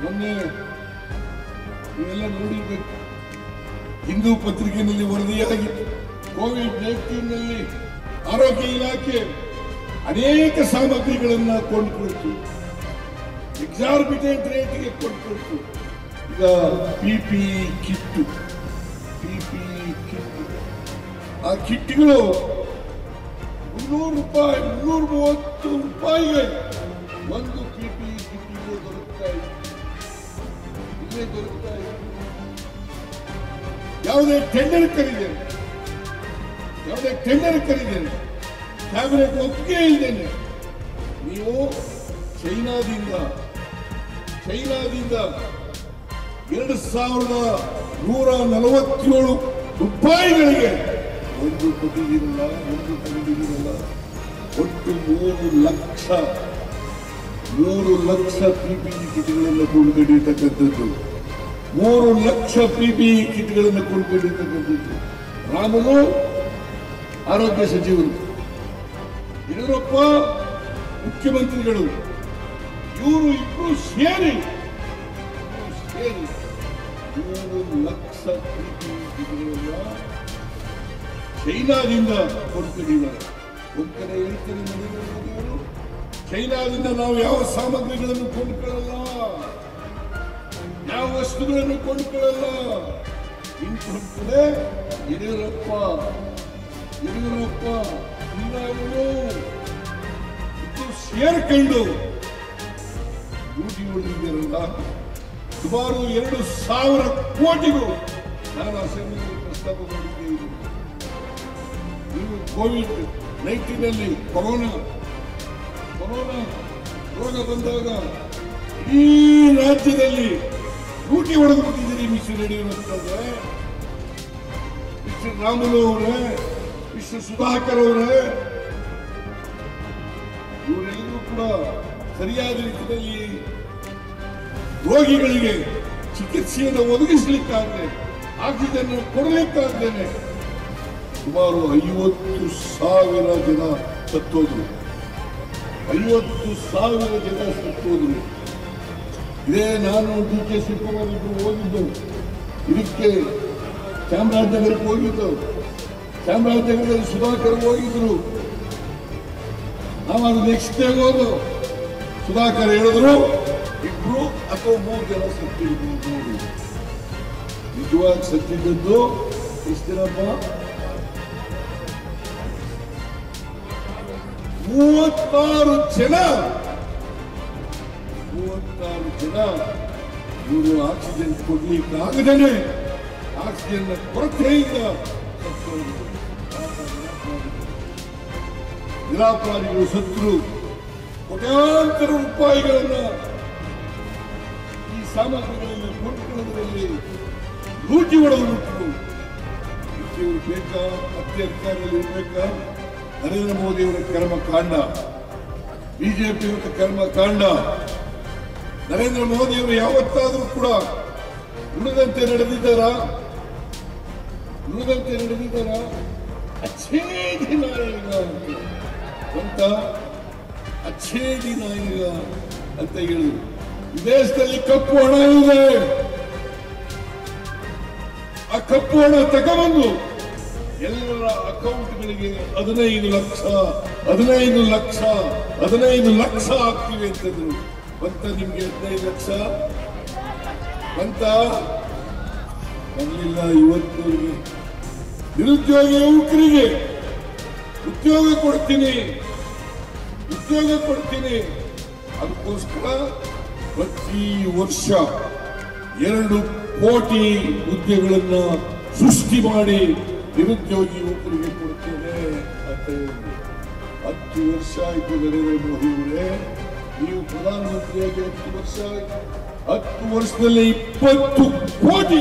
ಮೊನ್ನೆ ನೀವೆಲ್ಲ ನೋಡಿರ್ಬೇಕು ಹಿಂದೂ ಪತ್ರಿಕೆಯಲ್ಲಿ ವರದಿಯಾಗಿತ್ತು ಕೋವಿಡ್ ನೈನ್ಟೀನ್ ನಲ್ಲಿ ಆರೋಗ್ಯ ಇಲಾಖೆ ಅನೇಕ ಸಾಮಗ್ರಿಗಳನ್ನ ಕೊಂಡುಕೊಳ್ತು ಎಕ್ಸಾರ್ಬಿಟೆಂಟ್ ರೇಟ್ಗೆ ಕೊಂಡುಕೊಳ್ತು ಈಗ ಪಿಪಿ ಕಿಟ್ಟು ಪಿಪಿ ಕಿಟ್ಟು ಆ ಕಿಟ್ಗಳು ಮುನ್ನೂರು ರೂಪಾಯಿ ಮುನ್ನೂರ ಮೂವತ್ತು ರೂಪಾಯಿಗೆ ಒಂದು ಪಿಪಿ ಕಿಟ್ಟಿಗೆ ದೊರಕ್ತಾ ಇದೆ ಇಲ್ಲೇ ದೊರಕ್ತಾ ಇದೆ ಯಾವುದೇ ಟೆಂಡರ್ ಕರೀದೇನೆ ಯಾವುದೇ ಟೆಂಡರ್ ಕರೀದೇನೆ ಕ್ಯಾಬಿನೆಟ್ ಒಪ್ಪಿಗೆ ಇದ್ದೇನೆ ನೀವು ಚೈನಾದಿಂದ ಚೈನಾದಿಂದ ಎರಡು ಸಾವಿರದ ನೂರ ನಲವತ್ತೇಳು ರೂಪಾಯಿಗಳಿಗೆ ಒಂದು ಕೊಟ್ಟಿದ್ದೀರಲ್ಲ ಒಂದು ತಗೊಂಡಿದ್ದೀರಲ್ಲ ಒಟ್ಟು ಮೂರು ಲಕ್ಷ ಮೂರು ಲಕ್ಷ ಪಿಪಿಇ ಕಿಟ್ಗಳನ್ನು ಕೊಂಡುಕೊಂಡಿರ್ತಕ್ಕಂಥದ್ದು ಮೂರು ಲಕ್ಷ ಪಿಪಿಇ ಕಿಟ್ಗಳನ್ನು ಕೊಂಡುಕೊಂಡಿರ್ತಕ್ಕಂಥದ್ದು ರಾಮನು ಆರೋಗ್ಯ ಸಚಿವರು ಯಡಿಯೂರಪ್ಪ ಮುಖ್ಯಮಂತ್ರಿಗಳು ಇವರು ಇಬ್ರು ಸೇರಿ ಇಬ್ರು ಸೇರಿ ಮೂರು ಲಕ್ಷ ಪಿಪಿಇ ಕಿಟ್ಗಳನ್ನ ಚೈನಾದಿಂದ ಕೊಂಡುಕೊಂಡಿದ್ದಾರೆ ಒಂದ್ ಕಡೆ ಹೇಳ್ತಾರೆ ನರೇಂದ್ರ ಮೋದಿ ಅವರು ಚೈನಾದಿಂದ ನಾವು ಯಾವ ಸಾಮಗ್ರಿಗಳನ್ನು ಕೊಂಡುಕೊಳ್ಳಲ್ಲ ಯಾವ ವಸ್ತುಗಳನ್ನು ಕೊಂಡುಕೊಳ್ಳಲ್ಲ ಇನ್ನೊಂದು ಕಡೆ ಯಡಿಯೂರಪ್ಪ ಯಡಿಯೂರಪ್ಪ ಸಿದ್ದರಾಮಯ್ಯ ಇಬ್ಬರು ಸೇರ್ಕೊಂಡು ಡ್ಯೂಟಿ ಹೊಡೆದಿದ್ದಾರಲ್ಲ ಸುಮಾರು ಎರಡು ಸಾವಿರ ಕೋಟಿಗಳು ನಾನು ಅಸೆಂಬ್ಲಿಯಲ್ಲಿ ಪ್ರಸ್ತಾಪ ಮಾಡಿದ್ದೇನೆ ನೀವು ಕೋವಿಡ್ ನೈನ್ಟೀನ್ ಅಲ್ಲಿ ಕೊರೋನಾ ಕೊರೋನಾ ರೋಗ ಬಂದಾಗ ಈ ರಾಜ್ಯದಲ್ಲಿ ಲೂಟಿ ಹೊಡೆದು ಬಿಟ್ಟಿದ್ದೀರಿ ಮಿಸ್ಟರ್ ಯಡಿಯೂರಪ್ಪನವರೇ ಮಿಸ್ಟರ್ ರಾಮುಲು ಅವರೇ ಮಿಸ್ಟರ್ ಸುಧಾಕರ್ ಅವರೇ ಇವರೆಲ್ಲರೂ ಕೂಡ ಸರಿಯಾದ ರೀತಿಯಲ್ಲಿ ರೋಗಿಗಳಿಗೆ ಚಿಕಿತ್ಸೆಯನ್ನು ಒದಗಿಸಲಿಕ್ಕಾಗದೆ ಆಕ್ಸಿಜನ್ ಕೊಡಲಿಕ್ಕಾಗ್ದೇನೆ ಸುಮಾರು ಐವತ್ತು ಸಾವಿರ ಜನ ಸತ್ತೋದ್ರು ಐವತ್ತು ಸಾವಿರ ಜನ ಸತ್ತೋದ್ರು ಇದೇ ನಾನು ಡಿ ಕೆ ಶಿವಕುಮಾರ್ ಇಬ್ಬರು ಹೋಗಿದ್ದು ಇದಕ್ಕೆ ಚಾಮರಾಜನಗರಕ್ಕೆ ಹೋಗಿದ್ದು ಚಾಮರಾಜನಗರದಲ್ಲಿ ಸುಧಾಕರ್ ಹೋಗಿದ್ರು ನಾವು ಅದು ನೆಕ್ಸ್ಟ್ ಡೇ ಹೋದು ಸುಧಾಕರ್ ಹೇಳಿದ್ರು ಇಬ್ರು ಅಥವಾ ಮೂರು ಜನ ಸತ್ತಿರ್ಬೋದು ನಿಜವಾಗಿ ಸತ್ತಿದ್ದದ್ದು ಎಷ್ಟು ದಿನಪ್ಪ ಮೂವತ್ತಾರು ಜನ ಮೂವತ್ತಾರು ಜನ ಇವರು ಆಕ್ಸಿಜನ್ ಕೊಡ್ಲಿಕ್ಕೆ ಆಗದೇನೆ ಆಕ್ಸಿಜನ್ ಕೊರತೆಯಿಂದ ಸತ್ತೋದ್ರು. ನಿರಾಪರಾಧಿಗಳು ಸತ್ರು ಕೋಟ್ಯಾಂತರ ರೂಪಾಯಿಗಳನ್ನ ಈ ಸಾಮಗ್ರಿಗಳನ್ನು ಕೊಂಡುಕೊಳ್ಳುವುದರಲ್ಲಿ ಲೂಟಿ ಹೊಡೆದು ಬಿಟ್ಟರು ಇವರು ಬೇಕಾ ಅತಿ ಅಧಿಕಾರದಲ್ಲಿ ಇರಬೇಕಾ ನರೇಂದ್ರ ಮೋದಿ ಅವರ ಕರ್ಮಕಾಂಡ ಬಿಜೆಪಿಯವರ ಕರ್ಮಕಾಂಡ ನರೇಂದ್ರ ಮೋದಿ ಅವರು ಯಾವತ್ತಾದರೂ ಕೂಡ ನುಡಿದಂತೆ ನಡೆದಿದ್ದಾರ ನುಡಿದಂತೆ ನಡೆದಿದ್ದಾರ ಅಚ್ಛೇದಿ ನಾಯಕ ಅಂತ ಅಚ್ಛೇದಿ ನಾಯಕ ಅಂತ ಹೇಳಿದ್ರು ಈ ದೇಶದಲ್ಲಿ ಕಪ್ಪು ಹಣ ಇದೆ ಆ ಕಪ್ಪು ಹಣ ತಗೊಂಬಂದು ಎಲ್ಲರ ಅಕೌಂಟ್ಗಳಿಗೆ ಹದಿನೈದು ಲಕ್ಷ ಹದಿನೈದು ಲಕ್ಷ ಹದಿನೈದು ಲಕ್ಷ ಆಗ್ತಿವೆ ಅಂತಂದ್ರು ಬಂತ ನಿಮ್ಗೆ ಹದಿನೈದು ಲಕ್ಷ ಬಂತ ಬರಲಿಲ್ಲ ಇವತ್ತವರೆಗೆ ನಿರುದ್ಯೋಗಿ ಯುವಕರಿಗೆ ಉದ್ಯೋಗ ಕೊಡ್ತೀನಿ ಉದ್ಯೋಗ ಕೊಡ್ತೀನಿ ಅದಕ್ಕೋಸ್ಕರ ಪ್ರತಿ ವರ್ಷ ಎರಡು ಕೋಟಿ ಹುದ್ದೆಗಳನ್ನ ಸೃಷ್ಟಿ ಮಾಡಿ ನಿರುದ್ಯೋಗಿ ಯುವಕರಿಗೆ ಕೊಡ್ತೇನೆ ಅಂತ ಹೇಳಿದ್ರು ಹತ್ತು ವರ್ಷ ಆಯ್ತು ನರೇಂದ್ರ ಮೋದಿ ಅವರೇ ನೀವು ಪ್ರಧಾನಮಂತ್ರಿಯಾಗಿ ಹತ್ತು ವರ್ಷ ಆಯ್ತು ಹತ್ತು ವರ್ಷದಲ್ಲಿ ಇಪ್ಪತ್ತು ಕೋಟಿ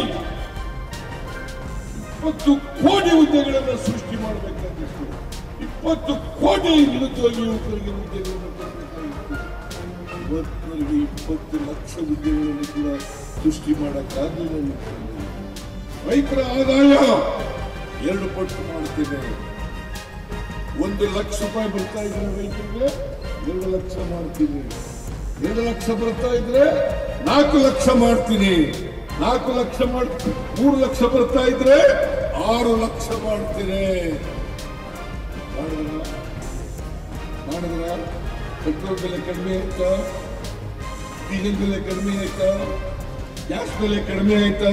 ಇಪ್ಪತ್ತು ಕೋಟಿ ಹುದ್ದೆಗಳನ್ನು ಸೃಷ್ಟಿ ಮಾಡಬೇಕಾಗಿತ್ತು ಇಪ್ಪತ್ತು ಕೋಟಿ ನಿರುದ್ಯೋಗಿ ಯುವಕರಿಗೆ ಹುದ್ದೆಗಳನ್ನು ಕೊಡಬೇಕಾಗಿತ್ತು ಇವತ್ತಿನವರೆಗೆ ಇಪ್ಪತ್ತು ಲಕ್ಷ ಹುದ್ದೆಗಳನ್ನು ಕೂಡ ಸೃಷ್ಟಿ ಮಾಡಕ್ಕಾಗಲಿಲ್ಲ ರೈತರ ಆದಾಯ ಎರಡು ಪಟ್ಟು ಮಾಡ್ತೇನೆ ಒಂದು ಲಕ್ಷ ರೂಪಾಯಿ ಬರ್ತಾ ಇದ್ರೆ ರೈತರಿಗೆ ಎರಡು ಲಕ್ಷ ಮಾಡ್ತೀನಿ ಎರಡು ಲಕ್ಷ ಬರ್ತಾ ಇದ್ರೆ ನಾಲ್ಕು ಲಕ್ಷ ಮಾಡ್ತೀನಿ ನಾಲ್ಕು ಲಕ್ಷ ಮಾಡ್ ಮೂರು ಲಕ್ಷ ಬರ್ತಾ ಇದ್ರೆ ಆರು ಲಕ್ಷ ಮಾಡ್ತೀನಿ ಮಾಡಿದ್ರ ಮಾಡಿದ್ರ ಪೆಟ್ರೋಲ್ ಬೆಲೆ ಕಡಿಮೆ ಆಯ್ತಾ ಡೀಸೆಲ್ ಬೆಲೆ ಕಡಿಮೆ ಆಯ್ತಾ ಗ್ಯಾಸ್ ಬೆಲೆ ಕಡಿಮೆ ಆಯ್ತಾ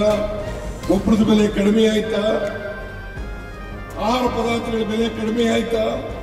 ಗೊಬ್ಬರದ ಬೆಲೆ ಕಡಿಮೆ ಆಯ್ತಾ ಆಹಾರ ಪದಾರ್ಥಗಳ ಬೆಲೆ ಕಡಿಮೆ ಆಯ್ತಾ